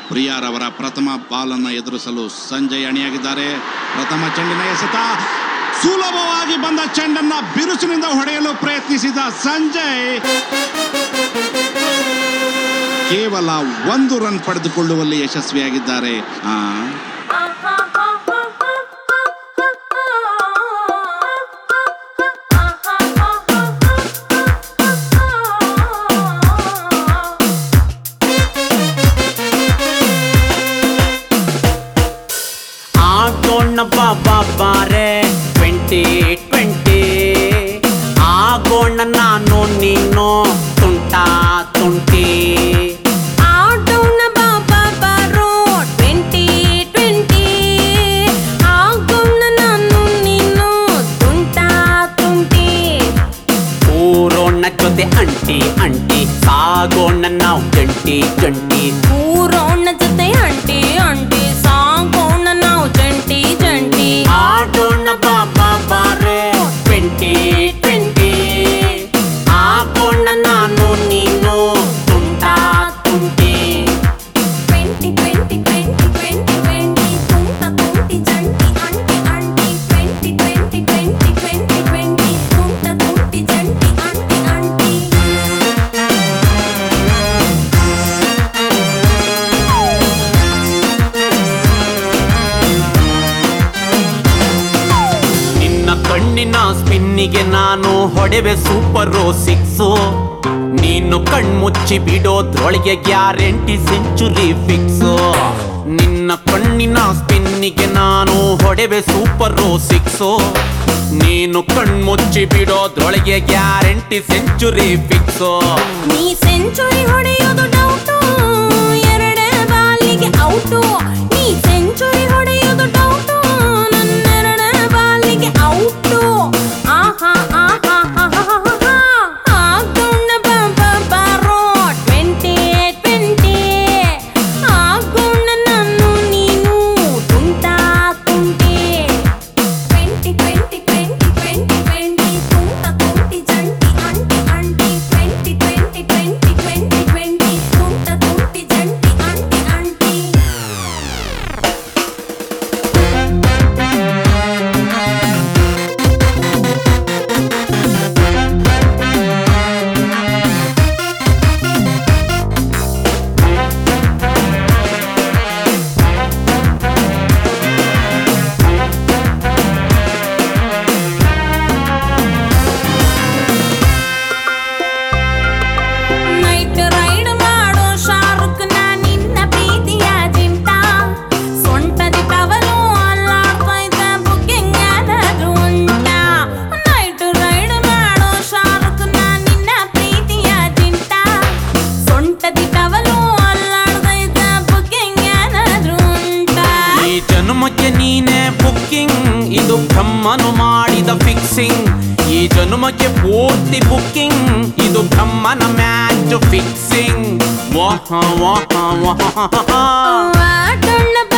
ಪ್ರಿಯಾರವರ ಪ್ರಥಮ ಬಾಲನ್ನು ಎದುರಿಸಲು ಸಂಜಯ್ ಅಣಿಯಾಗಿದ್ದಾರೆ ಪ್ರಥಮ ಚೆಂಡಿನ ಎಸೆತ ಸುಲಭವಾಗಿ ಬಂದ ಚೆಂಡನ್ನ ಬಿರುಸಿನಿಂದ ಹೊಡೆಯಲು ಪ್ರಯತ್ನಿಸಿದ ಸಂಜಯ್ ಕೇವಲ ಒಂದು ರನ್ ಪಡೆದುಕೊಳ್ಳುವಲ್ಲಿ ಯಶಸ್ವಿಯಾಗಿದ್ದಾರೆ ಆ, ಆಗೋಣ ಬಾಬಾ ಬಾರೆ ಟ್ವೆಂಟಿ ಟ್ವೆಂಟಿ ಆಗೋಣ ನಾನು ನೀನು ತುಂಟಾ ತುಂಟಿ ಆಡೋಣ ಬಾಬಾ ಬಾರೋ ಟ್ವೆಂಟಿ ಟ್ವೆಂಟಿ ಆಗೋಣ ನಾನು ನೀನು ತುಂಟಾ ತುಂಟಿ ಊರೋಣ ಜೊತೆ ಅಂಟಿ ಅಂಟಿ ಸಾಗೋಣ ನಾವು ಜಂಟಿ ಜಂಟಿ ಊರೋಣ ಜೊತೆ ಅಂಟಿ ಅಂಟಿ ಸಾಗೋಣ ನಾವು ಜಂಟಿ ಜಂಟಿ ಆಡೋಣ ಬಾಬಾ ಬಾರೆ ಟ್ವೆಂಟಿ ಟ್ವೆಂಟಿ ಆಗೋಣ ನಾನು ನೀನು ತುಂಟಾ ತುಂಟಿ twenty twenty twenty twenty twenty ತುಂಟ ತುಂಟಿ ಜಂಟಿ ಅಂಟಿ ಅಂಟಿ twenty twenty twenty twenty twenty ತುಂಟ ತುಂಟಿ ಜಂಟಿ ಅಂಟಿ ಅಂಟಿ ನಿನ್ನ ಕಣ್ಣಿನ ಸ್ಪಿನ್ನಿಗೆ ನಾನು ಹೊಡೆವೆ ಸೂಪರು ಸಿಕ್ಸು ನೀನು ಕಣ್ಮುಚ್ಚಿ ಬಿಡೋದ್ರೊಳಗೆ ಗ್ಯಾರಂಟಿ ಸೆಂಚುರಿ ಫಿಕ್ಸು ನಿನ್ನ ಕಣ್ಣಿನ ಸ್ಪಿನ್ನಿಗೆ ನಾನು ಹೊಡೆವೆ ಸೂಪರು ಸಿಕ್ಸು ನೀನು ಕಣ್ಮುಚ್ಚಿ ಬಿಡೋದ್ರೊಳಗೆ ಗ್ಯಾರಂಟಿ ಸೆಂಚುರಿ ಫಿಕ್ಸು ನೀ ಸೆಂಚುರಿ ಹೊಡೆಯೋದು ಡೌಟು ಎರಡೇ ಬಾಲಿಗೆ ಔಟು ನೀ ಸೆಂಚುರಿ ಹೊಡೆಯೋದು ಡೌಟು ನನ್ನೆರಡೇ ಬಾಲಿಗೆ ಔಟು ಆಹಾ ಆಹಾ ಆಹಾ ಆಗೋಣ ಬಾಬಾ ಬಾರೋ ಟ್ವೆಂಟಿ ಟ್ವೆಂಟಿ ಆಗೋಣ ನಾನು ನೀನು ತುಂಟಾ ತುಂಟಿ twenty twenty twenty twenty twenty ತುಂಟ ತುಂಟಿ ಜಂಟಿ ಅಂಟಿ ಅಂಟಿ twenty twenty twenty twenty twenty ತುಂಟ ತುಂಟಿ ಜಂಟಿ ಅಂಟಿ ಅಂಟಿ ನೈಟ್ ರೈಡ್ ಮಾಡೋ ಶಾರುಖ್ ನಾ ನಿನ್ನ ಪ್ರೀತಿಯ ಜಿಂಟ ಸೊಂಟದಿ ಟವಲು ಅಲ್ಲಾಡ್ತೈತ ಬುಕ್ಕಿಂಗ್ ಏನಾದ್ರು ಉಂಟ ನೈಟ್ ರೈಡ್ ಮಾಡೋ ಶಾರುಖ್ ನಾ ನಿನ್ನ ಪ್ರೀತಿಯ ಜಿಂಟ ಸೊಂಟದಿ ಟವಲು ಅಲ್ಲಾಡ್ತೈತ ಬುಕ್ಕಿಂಗ್ ಏನಾದ್ರು ಉಂಟ ಈ ಜನ್ಮಕ್ಕೆ ನೀನೇ ಬುಕ್ಕಿಂಗ್ ಇದು ಬ್ರಹ್ಮನು ಮಾಡಿದ ಫಿಕ್ಸಿಂಗ್ ಈ ಜನ್ಮಕ್ಕೆ ಪೂರ್ತಿ ಬುಕ್ಕಿಂಗ್ ಇದು ಬ್ರಹ್ಮನ ಮ್ಯಾಚ್ ಫಿಕ್ಸಿಂಗ್ ವಾಹ ವಾಹ ವಾಹ ಆಟೋಣ